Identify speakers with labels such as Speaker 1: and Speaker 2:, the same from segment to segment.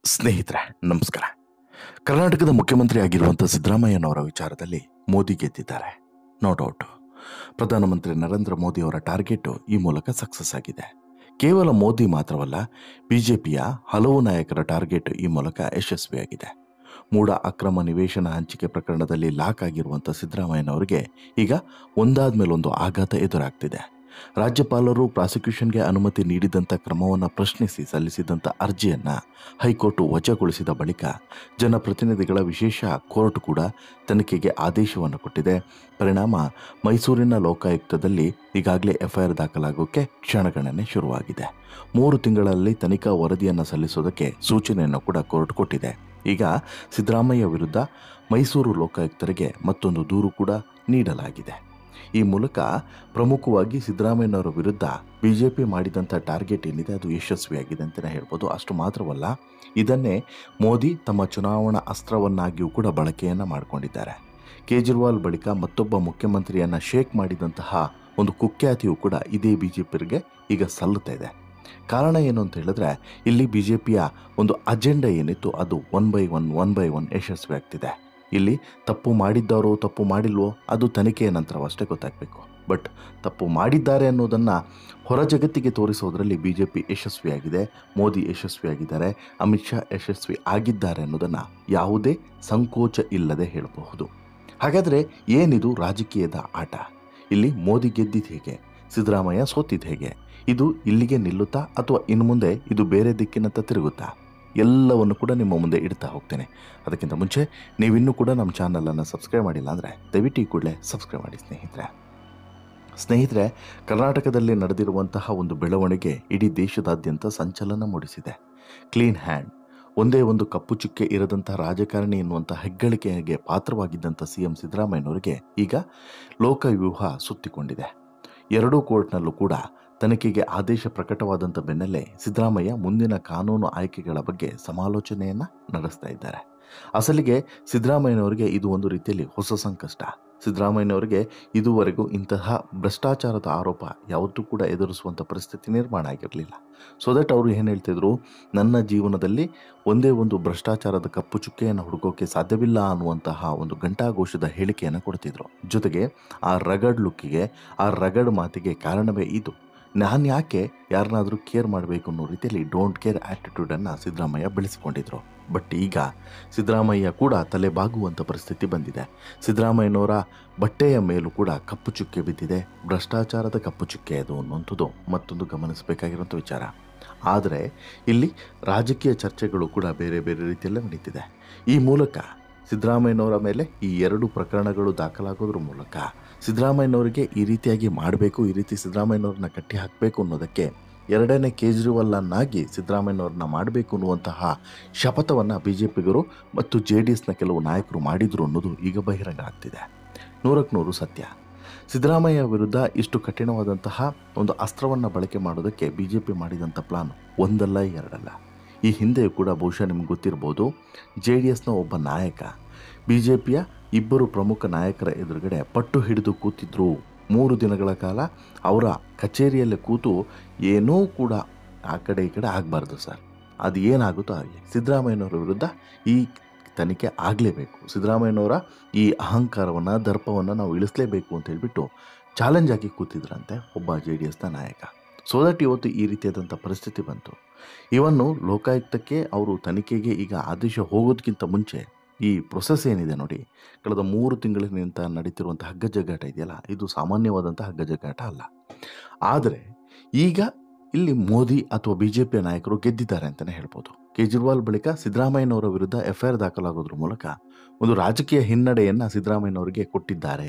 Speaker 1: ಸ್ನೇಹಿತರೆ ನಮಸ್ಕಾರ ಕರ್ನಾಟಕದ ಮುಖ್ಯಮಂತ್ರಿ ಆಗಿರುವಂಥ ಸಿದ್ದರಾಮಯ್ಯನವರ ವಿಚಾರದಲ್ಲಿ ಮೋದಿ ಗೆದ್ದಿದ್ದಾರೆ ನೋ ಡೌಟ್ ಪ್ರಧಾನಮಂತ್ರಿ ನರೇಂದ್ರ ಮೋದಿ ಅವರ ಟಾರ್ಗೆಟ್ ಈ ಮೂಲಕ ಸಕ್ಸಸ್ ಆಗಿದೆ ಕೇವಲ ಮೋದಿ ಮಾತ್ರವಲ್ಲ ಬಿಜೆಪಿಯ ಹಲವು ನಾಯಕರ ಟಾರ್ಗೆಟ್ ಈ ಮೂಲಕ ಯಶಸ್ವಿಯಾಗಿದೆ ಮೂಡ ಅಕ್ರಮ ನಿವೇಶನ ಹಂಚಿಕೆ ಪ್ರಕರಣದಲ್ಲಿ ಲಾಕ್ ಆಗಿರುವಂಥ ಸಿದ್ದರಾಮಯ್ಯನವರಿಗೆ ಈಗ ಒಂದಾದ ಮೇಲೊಂದು ಆಘಾತ ಎದುರಾಗ್ತಿದೆ ರಾಜ್ಯಪಾಲರು ಪ್ರಾಸಿಕ್ಯೂಷನ್ಗೆ ಅನುಮತಿ ನೀಡಿದಂಥ ಕ್ರಮವನ್ನು ಪ್ರಶ್ನಿಸಿ ಸಲ್ಲಿಸಿದಂಥ ಅರ್ಜಿಯನ್ನು ಹೈಕೋರ್ಟ್ ವಜಾಗೊಳಿಸಿದ ಬಳಿಕ ಜನಪ್ರತಿನಿಧಿಗಳ ವಿಶೇಷ ಕೋರ್ಟ್ ಕೂಡ ತನಿಖೆಗೆ ಆದೇಶವನ್ನು ಕೊಟ್ಟಿದೆ ಪರಿಣಾಮ ಮೈಸೂರಿನ ಲೋಕಾಯುಕ್ತದಲ್ಲಿ ಈಗಾಗಲೇ ಎಫ್ಐಆರ್ ದಾಖಲಾಗೋಕ್ಕೆ ಕ್ಷಣಗಣನೆ ಶುರುವಾಗಿದೆ ಮೂರು ತಿಂಗಳಲ್ಲಿ ತನಿಖಾ ವರದಿಯನ್ನು ಸಲ್ಲಿಸೋದಕ್ಕೆ ಸೂಚನೆಯನ್ನು ಕೂಡ ಕೋರ್ಟ್ ಕೊಟ್ಟಿದೆ ಈಗ ಸಿದ್ದರಾಮಯ್ಯ ವಿರುದ್ಧ ಮೈಸೂರು ಲೋಕಾಯುಕ್ತರಿಗೆ ಮತ್ತೊಂದು ದೂರು ಕೂಡ ನೀಡಲಾಗಿದೆ ಈ ಮೂಲಕ ಪ್ರಮುಖವಾಗಿ ಸಿದ್ದರಾಮಯ್ಯನವರ ವಿರುದ್ಧ ಬಿಜೆಪಿ ಮಾಡಿದಂಥ ಟಾರ್ಗೆಟ್ ಏನಿದೆ ಅದು ಯಶಸ್ವಿಯಾಗಿದೆ ಅಂತಲೇ ಹೇಳ್ಬೋದು ಅಷ್ಟು ಮಾತ್ರವಲ್ಲ ಇದನ್ನೇ ಮೋದಿ ತಮ್ಮ ಚುನಾವಣಾ ಅಸ್ತ್ರವನ್ನಾಗಿಯೂ ಕೂಡ ಬಳಕೆಯನ್ನು ಮಾಡಿಕೊಂಡಿದ್ದಾರೆ ಕೇಜ್ರಿವಾಲ್ ಬಳಿಕ ಮತ್ತೊಬ್ಬ ಮುಖ್ಯಮಂತ್ರಿಯನ್ನು ಶೇಕ್ ಮಾಡಿದಂತಹ ಒಂದು ಕುಖ್ಯಾತಿಯು ಕೂಡ ಇದೇ ಬಿಜೆಪಿಗೆ ಈಗ ಸಲ್ಲುತ್ತಾ ಇದೆ ಕಾರಣ ಏನು ಅಂತ ಹೇಳಿದ್ರೆ ಇಲ್ಲಿ ಬಿಜೆಪಿಯ ಒಂದು ಅಜೆಂಡಾ ಏನಿತ್ತು ಅದು one by one one by one ಯಶಸ್ವಿ ಆಗ್ತಿದೆ ಇಲ್ಲಿ ತಪ್ಪು ಮಾಡಿದ್ದಾರೋ ತಪ್ಪು ಮಾಡಿಲ್ವೋ ಅದು ತನಿಖೆಯ ನಂತರವಷ್ಟೇ ಗೊತ್ತಾಗಬೇಕು ಬಟ್ ತಪ್ಪು ಮಾಡಿದ್ದಾರೆ ಅನ್ನೋದನ್ನು ಹೊರ ಜಗತ್ತಿಗೆ ತೋರಿಸೋದ್ರಲ್ಲಿ ಬಿ ಜೆ ಪಿ ಯಶಸ್ವಿಯಾಗಿದೆ ಮೋದಿ ಯಶಸ್ವಿಯಾಗಿದ್ದಾರೆ ಅಮಿತ್ ಶಾ ಯಶಸ್ವಿ ಆಗಿದ್ದಾರೆ ಅನ್ನೋದನ್ನು ಯಾವುದೇ ಸಂಕೋಚ ಇಲ್ಲದೆ ಹೇಳಬಹುದು ಹಾಗಾದರೆ ಏನಿದು ರಾಜಕೀಯದ ಆಟ ಇಲ್ಲಿ ಮೋದಿ ಗೆದ್ದಿದ್ದು ಹೇಗೆ ಸಿದ್ದರಾಮಯ್ಯ ಸೋತಿದ್ದು ಹೇಗೆ ಇದು ಇಲ್ಲಿಗೆ ನಿಲ್ಲುತ್ತಾ ಅಥವಾ ಇನ್ನು ಮುಂದೆ ಇದು ಬೇರೆ ದಿಕ್ಕಿನತ್ತ ತಿರುಗುತ್ತಾ ಎಲ್ಲವನ್ನು ಕೂಡ ನಿಮ್ಮ ಮುಂದೆ ಇಡ್ತಾ ಹೋಗ್ತೇನೆ ಅದಕ್ಕಿಂತ ಮುಂಚೆ ನೀವಿನ್ನೂ ಕೂಡ ನಮ್ಮ ಚಾನಲನ್ನು ಸಬ್ಸ್ಕ್ರೈಬ್ ಮಾಡಿಲ್ಲ ಅಂದರೆ ದಯವಿಟ್ಟು ಈ ಕೂಡಲೇ ಸಬ್ಸ್ಕ್ರೈಬ್ ಮಾಡಿ ಸ್ನೇಹಿತರೆ ಸ್ನೇಹಿತರೆ ಕರ್ನಾಟಕದಲ್ಲಿ ನಡೆದಿರುವಂತಹ ಒಂದು ಬೆಳವಣಿಗೆ ಇಡೀ ದೇಶದಾದ್ಯಂತ ಸಂಚಲನ ಮೂಡಿಸಿದೆ ಕ್ಲೀನ್ ಹ್ಯಾಂಡ್ ಒಂದೇ ಒಂದು ಕಪ್ಪು ಚುಕ್ಕೆ ಇರದಂತಹ ರಾಜಕಾರಣಿ ಎನ್ನುವಂಥ ಹೆಗ್ಗಳಿಕೆಗೆ ಪಾತ್ರವಾಗಿದ್ದಂಥ ಸಿ ಎಂ ಸಿದ್ದರಾಮಯ್ಯನವರಿಗೆ ಈಗ ಲೋಕವ್ಯೂಹ ಸುತ್ತಿಕೊಂಡಿದೆ ಎರಡೂ ಕೋರ್ಟ್ನಲ್ಲೂ ಕೂಡ ತನಿಖೆಗೆ ಆದೇಶ ಪ್ರಕಟವಾದಂಥ ಬೆನ್ನಲ್ಲೇ ಸಿದ್ದರಾಮಯ್ಯ ಮುಂದಿನ ಕಾನೂನು ಆಯ್ಕೆಗಳ ಬಗ್ಗೆ ಸಮಾಲೋಚನೆಯನ್ನು ನಡೆಸ್ತಾ ಇದ್ದಾರೆ ಅಸಲಿಗೆ ಸಿದ್ದರಾಮಯ್ಯನವರಿಗೆ ಇದು ಒಂದು ರೀತಿಯಲ್ಲಿ ಹೊಸ ಸಂಕಷ್ಟ ಸಿದ್ದರಾಮಯ್ಯನವರಿಗೆ ಇದುವರೆಗೂ ಇಂತಹ ಭ್ರಷ್ಟಾಚಾರದ ಆರೋಪ ಯಾವತ್ತೂ ಕೂಡ ಎದುರಿಸುವಂಥ ಪರಿಸ್ಥಿತಿ ನಿರ್ಮಾಣ ಆಗಿರಲಿಲ್ಲ ಸೊ ದಟ್ ಅವರು ಏನು ಹೇಳ್ತಿದ್ರು ನನ್ನ ಜೀವನದಲ್ಲಿ ಒಂದೇ ಒಂದು ಭ್ರಷ್ಟಾಚಾರದ ಕಪ್ಪು ಚುಕ್ಕೆಯನ್ನು ಹುಡುಕೋಕೆ ಸಾಧ್ಯವಿಲ್ಲ ಅನ್ನುವಂತಹ ಒಂದು ಘಂಟಾಘೋಷದ ಹೇಳಿಕೆಯನ್ನು ಕೊಡ್ತಿದ್ರು ಜೊತೆಗೆ ಆ ರಗಡ್ ಲುಕ್ಕಿಗೆ ಆ ರಗಡ್ ಮಾತಿಗೆ ಕಾರಣವೇ ಇದು ನಾನು ಯಾಕೆ ಯಾರನ್ನಾದರೂ ಕೇರ್ ಮಾಡಬೇಕು ಅನ್ನೋ ರೀತಿಯಲ್ಲಿ ಡೋಂಟ್ ಕೇರ್ ಆ್ಯಟಿಟ್ಯೂಡನ್ನು ಸಿದ್ದರಾಮಯ್ಯ ಬೆಳೆಸಿಕೊಂಡಿದ್ರು ಬಟ್ ಈಗ ಸಿದ್ದರಾಮಯ್ಯ ಕೂಡ ತಲೆ ಬಾಗುವಂಥ ಪರಿಸ್ಥಿತಿ ಬಂದಿದೆ ಸಿದ್ದರಾಮಯ್ಯನವರ ಬಟ್ಟೆಯ ಮೇಲೂ ಕೂಡ ಕಪ್ಪು ಚುಕ್ಕೆ ಬಿದ್ದಿದೆ ಭ್ರಷ್ಟಾಚಾರದ ಕಪ್ಪು ಚುಕ್ಕೆ ಅದು ಅನ್ನುವಂಥದ್ದು ಮತ್ತೊಂದು ಗಮನಿಸಬೇಕಾಗಿರುವಂಥ ವಿಚಾರ ಆದರೆ ಇಲ್ಲಿ ರಾಜಕೀಯ ಚರ್ಚೆಗಳು ಕೂಡ ಬೇರೆ ಬೇರೆ ರೀತಿಯಲ್ಲೇ ನಡೀತಿದೆ ಈ ಮೂಲಕ ಸಿದ್ದರಾಮಯ್ಯನವರ ಮೇಲೆ ಈ ಎರಡು ಪ್ರಕರಣಗಳು ದಾಖಲಾಗೋದ್ರ ಮೂಲಕ ಸಿದ್ದರಾಮಯ್ಯನವರಿಗೆ ಈ ರೀತಿಯಾಗಿ ಮಾಡಬೇಕು ಈ ರೀತಿ ಸಿದ್ದರಾಮಯ್ಯನವ್ರನ್ನ ಕಟ್ಟಿ ಹಾಕಬೇಕು ಅನ್ನೋದಕ್ಕೆ ಎರಡನೇ ಕೇಜ್ರಿವಾಲ್ನಾಗಿ ಸಿದ್ದರಾಮಯ್ಯನವ್ರನ್ನ ಮಾಡಬೇಕು ಅನ್ನುವಂತಹ ಶಪಥವನ್ನು ಬಿ ಜೆ ಪಿಗರು ಮತ್ತು ಜೆ ಡಿ ಎಸ್ನ ಕೆಲವು ನಾಯಕರು ಮಾಡಿದರು ಅನ್ನೋದು ಈಗ ಬಹಿರಂಗ ಆಗ್ತಿದೆ ನೂರಕ್ಕೆ ನೂರು ಸತ್ಯ ಸಿದ್ದರಾಮಯ್ಯ ವಿರುದ್ಧ ಇಷ್ಟು ಕಠಿಣವಾದಂತಹ ಒಂದು ಅಸ್ತ್ರವನ್ನು ಬಳಕೆ ಮಾಡೋದಕ್ಕೆ ಬಿ ಜೆ ಪಿ ಮಾಡಿದಂಥ ಪ್ಲಾನ್ ಒಂದಲ್ಲ ಎರಡಲ್ಲ ಈ ಹಿಂದೆಯೂ ಕೂಡ ಬಹುಶಃ ನಿಮ್ಗೆ ಗೊತ್ತಿರ್ಬೋದು ಜೆ ಡಿ ಎಸ್ನ ಒಬ್ಬ ನಾಯಕ ಬಿ ಜೆ ಪಿಯ ಇಬ್ಬರು ಪ್ರಮುಖ ನಾಯಕರ ಎದುರುಗಡೆ ಪಟ್ಟು ಹಿಡಿದು ಕೂತಿದ್ರು ಮೂರು ದಿನಗಳ ಕಾಲ ಅವರ ಕಚೇರಿಯಲ್ಲಿ ಕೂತು ಏನೂ ಕೂಡ ಆ ಕಡೆ ಈ ಕಡೆ ಆಗಬಾರ್ದು ಸರ್ ಅದು ಏನಾಗುತ್ತೋ ಆಗಲಿ ಸಿದ್ದರಾಮಯ್ಯನವರ ವಿರುದ್ಧ ಈ ತನಿಖೆ ಆಗಲೇಬೇಕು ಸಿದ್ದರಾಮಯ್ಯನವರ ಈ ಅಹಂಕಾರವನ್ನು ದರ್ಪವನ್ನು ನಾವು ಇಳಿಸಲೇಬೇಕು ಅಂತ ಹೇಳ್ಬಿಟ್ಟು ಚಾಲೆಂಜ್ ಆಗಿ ಕೂತಿದ್ರಂತೆ ಒಬ್ಬ ಜೆ ಡಿ ಎಸ್ನ ನಾಯಕ ಸೊ ದಟ್ ಇವತ್ತು ಈ ರೀತಿಯಾದಂಥ ಪರಿಸ್ಥಿತಿ ಬಂತು ಇವನ್ನು ಲೋಕಾಯುಕ್ತಕ್ಕೆ ಅವರು ತನಿಖೆಗೆ ಈಗ ಆದೇಶ ಹೋಗೋದಕ್ಕಿಂತ ಮುಂಚೆ ಈ ಪ್ರೊಸೆಸ್ ಏನಿದೆ ನೋಡಿ ಕಳೆದ ಮೂರು ತಿಂಗಳಿನಿಂದ ನಡೀತಿರುವಂಥ ಹಗ್ಗಜಗ್ಗಾಟ ಇದೆಯಲ್ಲ ಇದು ಸಾಮಾನ್ಯವಾದಂಥ ಹಗ್ಗಜಗ್ಗಾಟ ಅಲ್ಲ ಆದರೆ ಈಗ ಇಲ್ಲಿ ಮೋದಿ ಅಥವಾ ಬಿ ಜೆ ಪಿಯ ನಾಯಕರು ಗೆದ್ದಿದ್ದಾರೆ ಅಂತಲೇ ಹೇಳ್ಬೋದು ಕೇಜ್ರಿವಾಲ್ ಬಳಿಕ ಸಿದ್ದರಾಮಯ್ಯನವರ ವಿರುದ್ಧ ಎಫ್ ಐ ಆರ್ ದಾಖಲಾಗೋದ್ರ ಮೂಲಕ ಒಂದು ರಾಜಕೀಯ ಹಿನ್ನಡೆಯನ್ನು ಸಿದ್ದರಾಮಯ್ಯನವರಿಗೆ ಕೊಟ್ಟಿದ್ದಾರೆ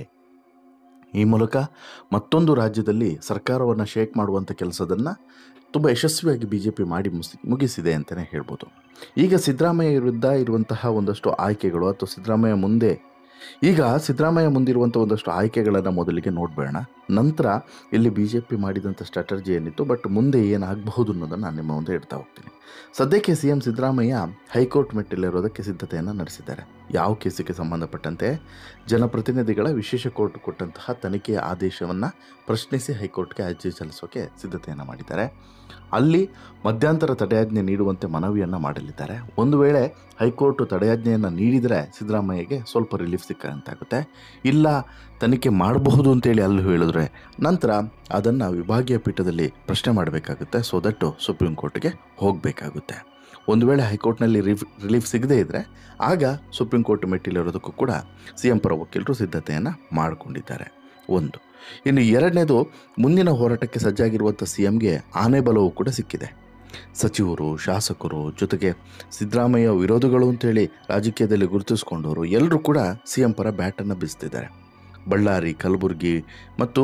Speaker 1: ಈ ಮೂಲಕ ಮತ್ತೊಂದು ರಾಜ್ಯದಲ್ಲಿ ಸರ್ಕಾರವನ್ನು ಶೇಕ್ ಮಾಡುವಂಥ ಕೆಲಸದನ್ನು ತುಂಬ ಯಶಸ್ವಿಯಾಗಿ ಬಿ ಜೆ ಪಿ ಮಾಡಿ ಮುಗಿಸಿ ಮುಗಿಸಿದೆ ಅಂತಲೇ ಹೇಳ್ಬೋದು ಈಗ ಸಿದ್ದರಾಮಯ್ಯ ವಿರುದ್ಧ ಇರುವಂತಹ ಒಂದಷ್ಟು ಆಯ್ಕೆಗಳು ಅಥವಾ ಸಿದ್ದರಾಮಯ್ಯ ಮುಂದೆ ಈಗ ಸಿದ್ದರಾಮಯ್ಯ ಮುಂದಿರುವಂಥ ಒಂದಷ್ಟು ಆಯ್ಕೆಗಳನ್ನು ಮೊದಲಿಗೆ ನೋಡಬೇಡ ನಂತರ ಇಲ್ಲಿ ಬಿ ಜೆ ಪಿ ಮಾಡಿದಂಥ ಸ್ಟ್ರಾಟರ್ಜಿ ಏನಿತ್ತು ಬಟ್ ಮುಂದೆ ಏನಾಗಬಹುದು ಅನ್ನೋದನ್ನು ನಾನು ನಿಮ್ಮ ಮುಂದೆ ಇಡ್ತಾ ಹೋಗ್ತೀನಿ ಸದ್ಯಕ್ಕೆ ಸಿ ಎಂ ಸಿದ್ದರಾಮಯ್ಯ ಹೈಕೋರ್ಟ್ ಮೆಟ್ಟಿಲಿರೋದಕ್ಕೆ ಸಿದ್ಧತೆಯನ್ನು ನಡೆಸಿದ್ದಾರೆ ಯಾವ ಕೇಸಿಗೆ ಸಂಬಂಧಪಟ್ಟಂತೆ ಜನಪ್ರತಿನಿಧಿಗಳ ವಿಶೇಷ ಕೋರ್ಟ್ ಕೊಟ್ಟಂತಹ ತನಿಖೆಯ ಆದೇಶವನ್ನು ಪ್ರಶ್ನಿಸಿ ಹೈಕೋರ್ಟ್ಗೆ ಅರ್ಜಿ ಸಲ್ಲಿಸೋಕೆ ಸಿದ್ಧತೆಯನ್ನು ಮಾಡಿದ್ದಾರೆ ಅಲ್ಲಿ ಮಧ್ಯಂತರ ತಡೆಯಾಜ್ಞೆ ನೀಡುವಂತೆ ಮನವಿಯನ್ನು ಮಾಡಲಿದ್ದಾರೆ ಒಂದು ವೇಳೆ ಹೈಕೋರ್ಟ್ ತಡೆಯಾಜ್ಞೆಯನ್ನು ನೀಡಿದರೆ ಸಿದ್ದರಾಮಯ್ಯಗೆ ಸ್ವಲ್ಪ ರಿಲೀಫ್ ಸಿಕ್ಕಂತಾಗುತ್ತೆ ಇಲ್ಲ ತನಿಖೆ ಮಾಡಬಹುದು ಅಂತೇಳಿ ಅಲ್ಲಿ ಹೇಳಿದ್ರೆ ನಂತರ ಅದನ್ನು ವಿಭಾಗೀಯ ಪೀಠದಲ್ಲಿ ಪ್ರಶ್ನೆ ಮಾಡಬೇಕಾಗುತ್ತೆ ಸೊ ದಟ್ಟು ಸುಪ್ರೀಂ ಕೋರ್ಟ್ಗೆ ಹೋಗಬೇಕಾಗುತ್ತೆ ಒಂದು ವೇಳೆ ಹೈಕೋರ್ಟ್ನಲ್ಲಿ ರಿಫ್ ರಿಲೀಫ್ ಸಿಗದೇ ಇದ್ದರೆ ಆಗ ಸುಪ್ರೀಂ ಕೋರ್ಟ್ ಮೆಟ್ಟಿಲಿರೋದಕ್ಕೂ ಕೂಡ ಸಿ ಎಂ ಪರ ವಕೀಲರು ಸಿದ್ಧತೆಯನ್ನು ಮಾಡಿಕೊಂಡಿದ್ದಾರೆ ಒಂದು ಇನ್ನು ಎರಡನೇದು ಮುಂದಿನ ಹೋರಾಟಕ್ಕೆ ಸಜ್ಜಾಗಿರುವಂಥ ಸಿ ಎಂಗೆ ಆನೆ ಬಲವೂ ಕೂಡ ಸಿಕ್ಕಿದೆ ಸಚಿವರು ಶಾಸಕರು ಜೊತೆಗೆ ಸಿದ್ದರಾಮಯ್ಯ ವಿರೋಧಿಗಳು ಅಂತೇಳಿ ರಾಜಕೀಯದಲ್ಲಿ ಗುರುತಿಸ್ಕೊಂಡವರು ಎಲ್ಲರೂ ಕೂಡ ಸಿ ಎಂ ಪರ ಬ್ಯಾಟನ್ನು ಬೀಸ್ತಿದ್ದಾರೆ ಬಳ್ಳಾರಿ ಕಲಬುರಗಿ ಮತ್ತು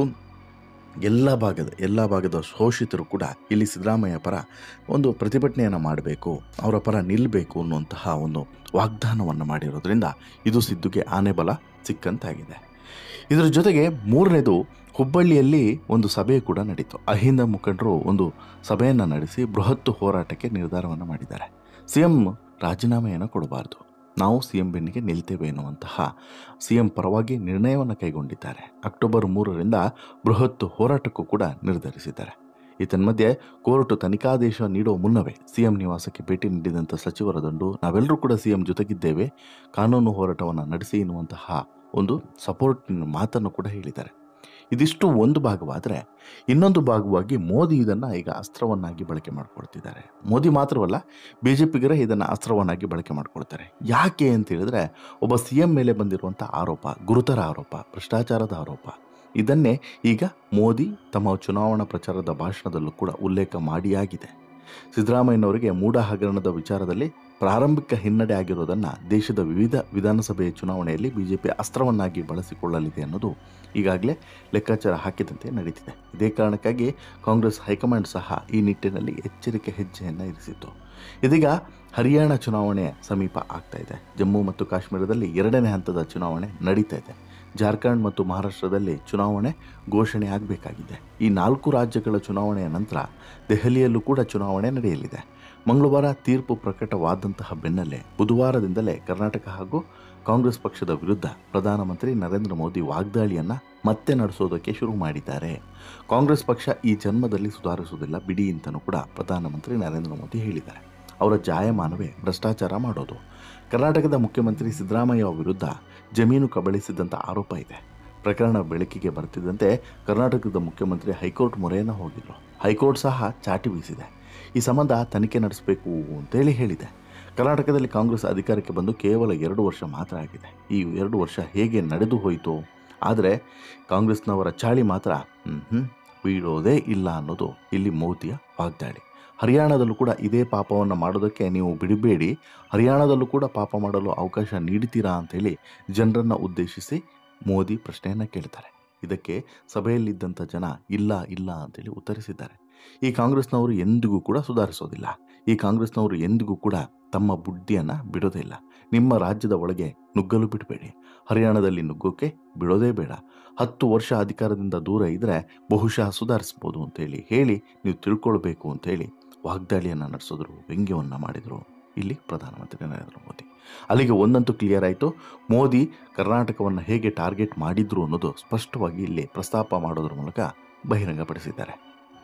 Speaker 1: ಎಲ್ಲ ಭಾಗದ ಎಲ್ಲ ಭಾಗದ ಶೋಷಿತರು ಕೂಡ ಇಲ್ಲಿ ಸಿದ್ದರಾಮಯ್ಯ ಪರ ಒಂದು ಪ್ರತಿಭಟನೆಯನ್ನು ಮಾಡಬೇಕು ಅವರ ಪರ ನಿಲ್ಲಬೇಕು ಅನ್ನುವಂತಹ ಒಂದು ವಾಗ್ದಾನವನ್ನು ಮಾಡಿರೋದ್ರಿಂದ ಇದು ಸಿದ್ದುಗೆ ಆನೆ ಬಲ ಸಿಕ್ಕಂತಾಗಿದೆ ಇದರ ಜೊತೆಗೆ ಮೂರನೇದು ಹುಬ್ಬಳ್ಳಿಯಲ್ಲಿ ಒಂದು ಸಭೆ ಕೂಡ ನಡೀತು ಅಹಿಂದ ಮುಖಂಡರು ಒಂದು ಸಭೆಯನ್ನು ನಡೆಸಿ ಬೃಹತ್ ಹೋರಾಟಕ್ಕೆ ನಿರ್ಧಾರವನ್ನು ಮಾಡಿದ್ದಾರೆ ಸಿ ಎಂ ರಾಜೀನಾಮೆಯನ್ನು ಕೊಡಬಾರ್ದು ನಾವು ಸಿ ಎಂ ಬೆನ್ನಿಗೆ ನಿಲ್ತೇವೆ ಎನ್ನುವಂತಹ ಸಿ ಎಂ ಪರವಾಗಿ ನಿರ್ಣಯವನ್ನು ಕೈಗೊಂಡಿದ್ದಾರೆ ಅಕ್ಟೋಬರ್ ಮೂರರಿಂದ ಬೃಹತ್ ಹೋರಾಟಕ್ಕೂ ಕೂಡ ನಿರ್ಧರಿಸಿದ್ದಾರೆ ಈತನ್ಮಧ್ಯೆ ಕೋರ್ಟ್ ತನಿಖಾದೇಶ ನೀಡುವ ಮುನ್ನವೇ ಸಿಎಂ ನಿವಾಸಕ್ಕೆ ಭೇಟಿ ನೀಡಿದಂಥ ಸಚಿವರ ದಂಡು ನಾವೆಲ್ಲರೂ ಕೂಡ ಸಿಎಂ ಜೊತೆಗಿದ್ದೇವೆ ಕಾನೂನು ಹೋರಾಟವನ್ನು ನಡೆಸಿ ಎನ್ನುವಂತಹ ಒಂದು ಸಪೋರ್ಟ್ ಮಾತನ್ನು ಕೂಡ ಹೇಳಿದ್ದಾರೆ ಇದಿಷ್ಟು ಒಂದು ಭಾಗವಾದರೆ ಇನ್ನೊಂದು ಭಾಗವಾಗಿ ಮೋದಿ ಇದನ್ನು ಈಗ ಅಸ್ತ್ರವನ್ನಾಗಿ ಬಳಕೆ ಮಾಡಿಕೊಳ್ತಿದ್ದಾರೆ ಮೋದಿ ಮಾತ್ರವಲ್ಲ ಬಿ ಜೆ ಪಿಗರೇ ಇದನ್ನು ಅಸ್ತ್ರವನ್ನಾಗಿ ಬಳಕೆ ಮಾಡಿಕೊಳ್ತಾರೆ ಯಾಕೆ ಅಂತ ಹೇಳಿದ್ರೆ ಒಬ್ಬ ಸಿ ಎಂ ಮೇಲೆ ಬಂದಿರುವಂಥ ಆರೋಪ ಗುರುತರ ಆರೋಪ ಭ್ರಷ್ಟಾಚಾರದ ಆರೋಪ ಇದನ್ನೇ ಈಗ ಮೋದಿ ತಮ್ಮ ಚುನಾವಣಾ ಪ್ರಚಾರದ ಭಾಷಣದಲ್ಲೂ ಕೂಡ ಉಲ್ಲೇಖ ಮಾಡಿಯಾಗಿದೆ ಸಿದ್ದರಾಮಯ್ಯನವರಿಗೆ ಮೂಢ ಹಗರಣದ ವಿಚಾರದಲ್ಲಿ ಪ್ರಾರಂಭಿಕ ಹಿನ್ನಡೆ ಆಗಿರೋದನ್ನು ದೇಶದ ವಿವಿಧ ವಿಧಾನಸಭೆಯ ಚುನಾವಣೆಯಲ್ಲಿ ಬಿಜೆಪಿ ಅಸ್ತ್ರವನ್ನಾಗಿ ಬಳಸಿಕೊಳ್ಳಲಿದೆ ಅನ್ನೋದು ಈಗಾಗಲೇ ಲೆಕ್ಕಾಚಾರ ಹಾಕಿದಂತೆ ನಡೀತಿದೆ ಇದೇ ಕಾರಣಕ್ಕಾಗಿ ಕಾಂಗ್ರೆಸ್ ಹೈಕಮಾಂಡ್ ಸಹ ಈ ನಿಟ್ಟಿನಲ್ಲಿ ಎಚ್ಚರಿಕೆ ಹೆಜ್ಜೆಯನ್ನು ಇರಿಸಿತ್ತು ಇದೀಗ ಹರಿಯಾಣ ಚುನಾವಣೆ ಸಮೀಪ ಆಗ್ತಾ ಇದೆ ಜಮ್ಮು ಮತ್ತು ಕಾಶ್ಮೀರದಲ್ಲಿ ಎರಡನೇ ಹಂತದ ಚುನಾವಣೆ ನಡೀತಾ ಇದೆ ಜಾರ್ಖಂಡ್ ಮತ್ತು ಮಹಾರಾಷ್ಟ್ರದಲ್ಲಿ ಚುನಾವಣೆ ಘೋಷಣೆ ಆಗಬೇಕಾಗಿದೆ ಈ ನಾಲ್ಕು ರಾಜ್ಯಗಳ ಚುನಾವಣೆಯ ನಂತರ ದೆಹಲಿಯಲ್ಲೂ ಕೂಡ ಚುನಾವಣೆ ನಡೆಯಲಿದೆ ಮಂಗಳವಾರ ತೀರ್ಪು ಪ್ರಕಟವಾದಂತಹ ಬೆನ್ನಲ್ಲೇ ಬುಧವಾರದಿಂದಲೇ ಕರ್ನಾಟಕ ಹಾಗೂ ಕಾಂಗ್ರೆಸ್ ಪಕ್ಷದ ವಿರುದ್ಧ ಪ್ರಧಾನಮಂತ್ರಿ ನರೇಂದ್ರ ಮೋದಿ ವಾಗ್ದಾಳಿಯನ್ನು ಮತ್ತೆ ನಡೆಸೋದಕ್ಕೆ ಶುರು ಮಾಡಿದ್ದಾರೆ ಕಾಂಗ್ರೆಸ್ ಪಕ್ಷ ಈ ಜನ್ಮದಲ್ಲಿ ಸುಧಾರಿಸುವುದಿಲ್ಲ ಬಿಡಿ ಅಂತಲೂ ಕೂಡ ಪ್ರಧಾನಮಂತ್ರಿ ನರೇಂದ್ರ ಮೋದಿ ಹೇಳಿದ್ದಾರೆ ಅವರ ಜಾಯಮಾನವೇ ಭ್ರಷ್ಟಾಚಾರ ಮಾಡೋದು ಕರ್ನಾಟಕದ ಮುಖ್ಯಮಂತ್ರಿ ಸಿದ್ದರಾಮಯ್ಯ ವಿರುದ್ಧ ಜಮೀನು ಕಬಳಿಸಿದಂಥ ಆರೋಪ ಇದೆ ಪ್ರಕರಣ ಬೆಳಕಿಗೆ ಬರ್ತಿದ್ದಂತೆ ಕರ್ನಾಟಕದ ಮುಖ್ಯಮಂತ್ರಿ ಹೈಕೋರ್ಟ್ ಮೊರೆಯನ್ನು ಹೋಗಿದ್ರು ಹೈಕೋರ್ಟ್ ಸಹ ಚಾಟಿ ಬೀಸಿದೆ ಈ ಸಂಬಂಧ ತನಿಖೆ ನಡೆಸಬೇಕು ಅಂತೇಳಿ ಹೇಳಿದೆ ಕರ್ನಾಟಕದಲ್ಲಿ ಕಾಂಗ್ರೆಸ್ ಅಧಿಕಾರಕ್ಕೆ ಬಂದು ಕೇವಲ ಎರಡು ವರ್ಷ ಮಾತ್ರ ಆಗಿದೆ ಈ ಎರಡು ವರ್ಷ ಹೇಗೆ ನಡೆದು ಹೋಯಿತು ಆದರೆ ಕಾಂಗ್ರೆಸ್ನವರ ಚಾಳಿ ಮಾತ್ರ ಹ್ಞೂ ಬೀಳೋದೇ ಇಲ್ಲ ಅನ್ನೋದು ಇಲ್ಲಿ ಮೋದಿಯ ವಾಗ್ದಾಳಿ ಹರಿಯಾಣದಲ್ಲೂ ಕೂಡ ಇದೇ ಪಾಪವನ್ನು ಮಾಡೋದಕ್ಕೆ ನೀವು ಬಿಡಬೇಡಿ ಹರಿಯಾಣದಲ್ಲೂ ಕೂಡ ಪಾಪ ಮಾಡಲು ಅವಕಾಶ ನೀಡ್ತೀರಾ ಅಂಥೇಳಿ ಜನರನ್ನು ಉದ್ದೇಶಿಸಿ ಮೋದಿ ಪ್ರಶ್ನೆಯನ್ನು ಕೇಳ್ತಾರೆ ಇದಕ್ಕೆ ಸಭೆಯಲ್ಲಿದ್ದಂಥ ಜನ ಇಲ್ಲ ಇಲ್ಲ ಅಂತೇಳಿ ಉತ್ತರಿಸಿದ್ದಾರೆ ಈ ಕಾಂಗ್ರೆಸ್ನವರು ಎಂದಿಗೂ ಕೂಡ ಸುಧಾರಿಸೋದಿಲ್ಲ ಈ ಕಾಂಗ್ರೆಸ್ನವರು ಎಂದಿಗೂ ಕೂಡ ತಮ್ಮ ಬುದ್ಧಿಯನ್ನು ಬಿಡೋದಿಲ್ಲ ನಿಮ್ಮ ರಾಜ್ಯದ ಒಳಗೆ ನುಗ್ಗಲು ಬಿಡಬೇಡಿ ಹರಿಯಾಣದಲ್ಲಿ ನುಗ್ಗೋಕೆ ಬಿಡೋದೇ ಬೇಡ ಹತ್ತು ವರ್ಷ ಅಧಿಕಾರದಿಂದ ದೂರ ಇದ್ದರೆ ಬಹುಶಃ ಸುಧಾರಿಸ್ಬೋದು ಅಂತೇಳಿ ಹೇಳಿ ನೀವು ತಿಳ್ಕೊಳ್ಬೇಕು ಅಂತೇಳಿ ವಾಗ್ದಾಳಿಯನ್ನು ನಡೆಸಿದ್ರು ವ್ಯಂಗ್ಯವನ್ನು ಮಾಡಿದರು ಇಲ್ಲಿ ಪ್ರಧಾನಮಂತ್ರಿ ನರೇಂದ್ರ ಮೋದಿ ಅಲ್ಲಿಗೆ ಒಂದಂತೂ ಕ್ಲಿಯರ್ ಆಯಿತು ಮೋದಿ ಕರ್ನಾಟಕವನ್ನು ಹೇಗೆ ಟಾರ್ಗೆಟ್ ಮಾಡಿದ್ರು ಅನ್ನೋದು ಸ್ಪಷ್ಟವಾಗಿ ಇಲ್ಲಿ ಪ್ರಸ್ತಾಪ ಮಾಡೋದ್ರ ಮೂಲಕ ಬಹಿರಂಗಪಡಿಸಿದ್ದಾರೆ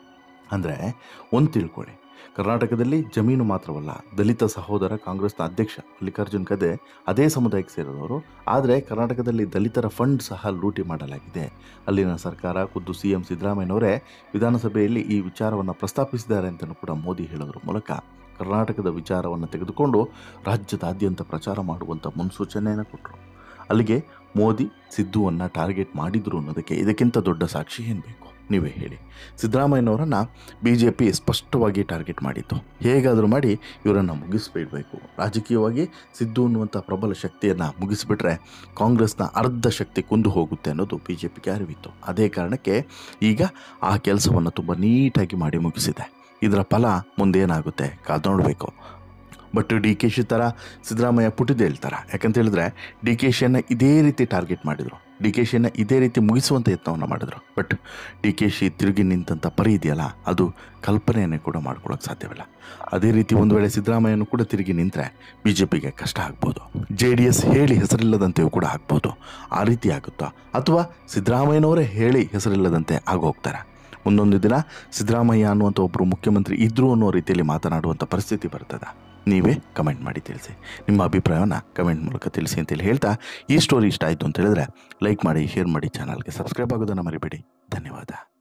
Speaker 1: ಅಂದರೆ ಒಂದು ತಿಳ್ಕೊಳ್ಳಿ ಕರ್ನಾಟಕದಲ್ಲಿ ಜಮೀನು ಮಾತ್ರವಲ್ಲ ದಲಿತ ಸಹೋದರ ಕಾಂಗ್ರೆಸ್ನ ಅಧ್ಯಕ್ಷ ಮಲ್ಲಿಕಾರ್ಜುನ್ ಖರ್ಗೆ ಅದೇ ಸಮುದಾಯಕ್ಕೆ ಸೇರಿದವರು ಆದರೆ ಕರ್ನಾಟಕದಲ್ಲಿ ದಲಿತರ ಫಂಡ್ ಸಹ ಲೂಟಿ ಮಾಡಲಾಗಿದೆ ಅಲ್ಲಿನ ಸರ್ಕಾರ ಖುದ್ದು ಸಿ ಎಂ ಸಿದ್ದರಾಮಯ್ಯನವರೇ ವಿಧಾನಸಭೆಯಲ್ಲಿ ಈ ವಿಚಾರವನ್ನು ಪ್ರಸ್ತಾಪಿಸಿದ್ದಾರೆ ಅಂತಲೂ ಕೂಡ ಮೋದಿ ಹೇಳೋದ್ರ ಮೂಲಕ ಕರ್ನಾಟಕದ ವಿಚಾರವನ್ನು ತೆಗೆದುಕೊಂಡು ರಾಜ್ಯದಾದ್ಯಂತ ಪ್ರಚಾರ ಮಾಡುವಂಥ ಮುನ್ಸೂಚನೆಯನ್ನು ಕೊಟ್ಟರು ಅಲ್ಲಿಗೆ ಮೋದಿ ಸಿದ್ದುವನ್ನು ಟಾರ್ಗೆಟ್ ಮಾಡಿದ್ರು ಅನ್ನೋದಕ್ಕೆ ಇದಕ್ಕಿಂತ ದೊಡ್ಡ ಸಾಕ್ಷಿ ಏನು ಬೇಕು ನೀವೇ ಹೇಳಿ ಸಿದ್ದರಾಮಯ್ಯನವರನ್ನು ಬಿ ಜೆ ಪಿ ಸ್ಪಷ್ಟವಾಗಿ ಟಾರ್ಗೆಟ್ ಮಾಡಿತ್ತು ಹೇಗಾದರೂ ಮಾಡಿ ಇವರನ್ನು ಮುಗಿಸ್ಬಿಡಬೇಕು ರಾಜಕೀಯವಾಗಿ ಸಿದ್ದು ಅನ್ನುವಂಥ ಪ್ರಬಲ ಶಕ್ತಿಯನ್ನು ಮುಗಿಸಿಬಿಟ್ರೆ ಕಾಂಗ್ರೆಸ್ನ ಅರ್ಧ ಶಕ್ತಿ ಕುಂದು ಹೋಗುತ್ತೆ ಅನ್ನೋದು ಬಿ ಜೆ ಪಿಗೆ ಅರಿವಿತ್ತು ಅದೇ ಕಾರಣಕ್ಕೆ ಈಗ ಆ ಕೆಲಸವನ್ನು ತುಂಬ ನೀಟಾಗಿ ಮಾಡಿ ಮುಗಿಸಿದೆ ಇದರ ಫಲ ಮುಂದೇನಾಗುತ್ತೆ ಕಾದು ನೋಡಬೇಕು ಬಟ್ ಡಿ ಕೆ ಶಿ ಥರ ಸಿದ್ದರಾಮಯ್ಯ ಪುಟಿದೆ ಹೇಳ್ತಾರೆ ಯಾಕಂತ ಹೇಳಿದ್ರೆ ಡಿ ಕೆ ಶಿಯನ್ನು ಇದೇ ರೀತಿ ಟಾರ್ಗೆಟ್ ಮಾಡಿದರು ಡಿ ಕೆ ಶಿನ ಇದೇ ರೀತಿ ಮುಗಿಸುವಂಥ ಯತ್ನವನ್ನು ಮಾಡಿದ್ರು ಬಟ್ ಡಿ ಕೆ ಶಿ ತಿರುಗಿ ನಿಂತಂಥ ಪರಿ ಇದೆಯಲ್ಲ ಅದು ಕಲ್ಪನೆಯನ್ನೇ ಕೂಡ ಮಾಡ್ಕೊಳ್ಳೋಕೆ ಸಾಧ್ಯವಿಲ್ಲ ಅದೇ ರೀತಿ ಒಂದು ವೇಳೆ ಸಿದ್ದರಾಮಯ್ಯನು ಕೂಡ ತಿರುಗಿ ನಿಂತರೆ ಬಿ ಜೆ ಪಿಗೆ ಕಷ್ಟ ಆಗ್ಬೋದು ಜೆ ಡಿ ಎಸ್ ಹೇಳಿ ಹೆಸರಿಲ್ಲದಂತೆಯೂ ಕೂಡ ಆಗ್ಬೋದು ಆ ರೀತಿ ಆಗುತ್ತಾ ಅಥವಾ ಸಿದ್ದರಾಮಯ್ಯನವರೇ ಹೇಳಿ ಹೆಸರಿಲ್ಲದಂತೆ ಆಗೋಗ್ತಾರೆ ಮುಂದೊಂದು ದಿನ ಸಿದ್ದರಾಮಯ್ಯ ಅನ್ನುವಂಥ ಒಬ್ಬರು ಮುಖ್ಯಮಂತ್ರಿ ಇದ್ರು ಅನ್ನೋ ರೀತಿಯಲ್ಲಿ ಮಾತನಾಡುವಂಥ ಪರಿಸ್ಥಿತಿ ಬರ್ತದೆ ನೀವೇ ಕಮೆಂಟ್ ಮಾಡಿ ತಿಳಿಸಿ ನಿಮ್ಮ ಅಭಿಪ್ರಾಯವನ್ನು ಕಮೆಂಟ್ ಮೂಲಕ ತಿಳಿಸಿ ಅಂತೇಳಿ ಹೇಳ್ತಾ ಈ ಸ್ಟೋರಿ ಇಷ್ಟ ಆಯಿತು ಅಂತ ಹೇಳಿದ್ರೆ ಲೈಕ್ ಮಾಡಿ ಶೇರ್ ಮಾಡಿ ಚಾನಲ್ಗೆ ಸಬ್ಸ್ಕ್ರೈಬ್ ಆಗೋದನ್ನು ಮರಿಬೇಡಿ ಧನ್ಯವಾದ